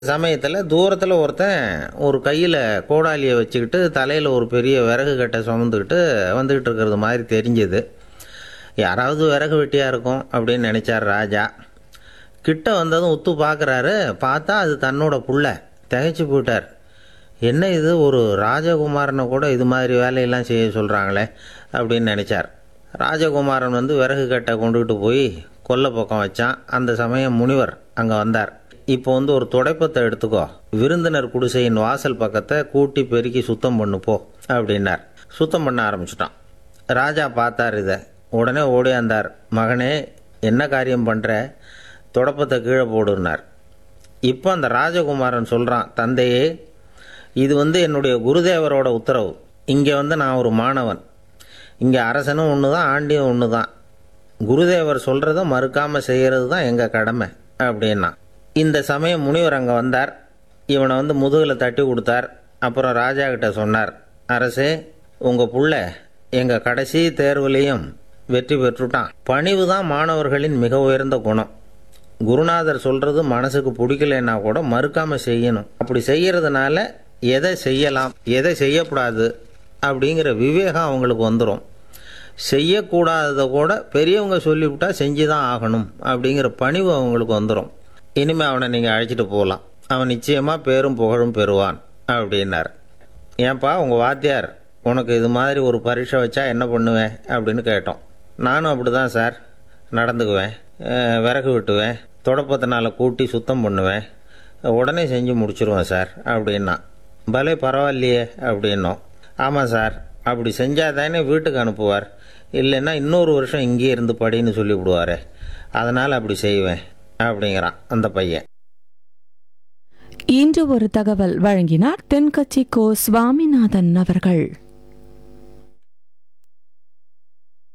சமயத்தில் தூரத்தில் ஒருத்தன் ஒரு கையில் கோடாலியை வச்சுக்கிட்டு தலையில் ஒரு பெரிய விறகு கட்டை சுமந்துக்கிட்டு வந்துக்கிட்டு இருக்கிறது மாதிரி தெரிஞ்சது யாராவது விறகு வெட்டியாக இருக்கும் அப்படின்னு நினச்சார் ராஜா கிட்ட வந்ததும் உத்து பார்க்குறாரு பார்த்தா அது தன்னோட புள்ள திகைச்சு போயிட்டார் என்ன இது ஒரு ராஜகுமாரனை கூட இது மாதிரி வேலையெல்லாம் செய்ய சொல்கிறாங்களே அப்படின்னு நினச்சார் ராஜகுமாரன் வந்து விறகு கட்டை கொண்டுகிட்டு போய் கொல்லை பக்கம் வச்சான் அந்த சமயம் முனிவர் அங்கே வந்தார் இப்போ வந்து ஒரு துடைப்பத்தை எடுத்துக்கோ விருந்தினர் குடிசையின் வாசல் பக்கத்தை கூட்டி பெருக்கி சுத்தம் பண்ணு போ அப்படின்னார் சுத்தம் பண்ண ஆரம்பிச்சிட்டான் ராஜா பார்த்தார் இதை உடனே ஓடியாந்தார் மகனே என்ன காரியம் பண்ணுற துடப்பத்தை கீழே போடுனார் இப்போ அந்த ராஜகுமாரன் சொல்கிறான் தந்தையே இது வந்து என்னுடைய குருதேவரோட உத்தரவு இங்கே வந்து நான் ஒரு மாணவன் இங்கே அரசனும் ஒன்று தான் ஆண்டியும் ஒன்று தான் குருதேவர் சொல்கிறத மறுக்காமல் செய்கிறது தான் எங்கள் கடமை அப்படின்னா இந்த சமயம் முனிவர் அங்கே வந்தார் இவனை வந்து முதுகில் தட்டி கொடுத்தார் அப்புறம் ராஜா கிட்ட சொன்னார் அரசே உங்கள் புள்ள எங்கள் கடைசி தேர்வுலேயும் வெற்றி பெற்றுட்டான் பணிவு தான் மாணவர்களின் மிக உயர்ந்த குணம் குருநாதர் சொல்கிறது மனசுக்கு பிடிக்கலைன்னா கூட மறுக்காமல் செய்யணும் அப்படி செய்யறதுனால எதை செய்யலாம் எதை செய்யக்கூடாது அப்படிங்கிற விவேகம் அவங்களுக்கு வந்துடும் செய்யக்கூடாததை கூட பெரியவங்க சொல்லிவிட்டா செஞ்சு தான் ஆகணும் அப்படிங்கிற பணிவு அவங்களுக்கு வந்துடும் இனிமேல் அவனை நீங்கள் அழைச்சிட்டு போகலாம் அவன் நிச்சயமாக பேரும் புகழும் பெறுவான் அப்படின்னார் ஏன்பா உங்கள் வாத்தியார் உனக்கு இது மாதிரி ஒரு பரீட்சை வச்சா என்ன பண்ணுவேன் அப்படின்னு கேட்டோம் நானும் அப்படி தான் சார் நடந்துக்குவேன் அஹ், விறகு வெட்டுவேன் தொடப்பத்தினால கூட்டி சுத்தம் பண்ணுவேன் உடனே செஞ்சு முடிச்சிருவேன் சார் அப்படின்னா பலே பரவாயில்லையே அப்படின்னோம் ஆமாம் சார் அப்படி செஞ்சால் தானே வீட்டுக்கு அனுப்புவார் இல்லைன்னா இன்னொரு வருஷம் இங்கேயே இருந்து படின்னு சொல்லிவிடுவாரே அதனால் அப்படி செய்வேன் அப்படிங்கிறான் அந்த பையன் இன்று ஒரு தகவல் வழங்கினார் தென்கட்சி கோ சுவாமிநாதன் அவர்கள்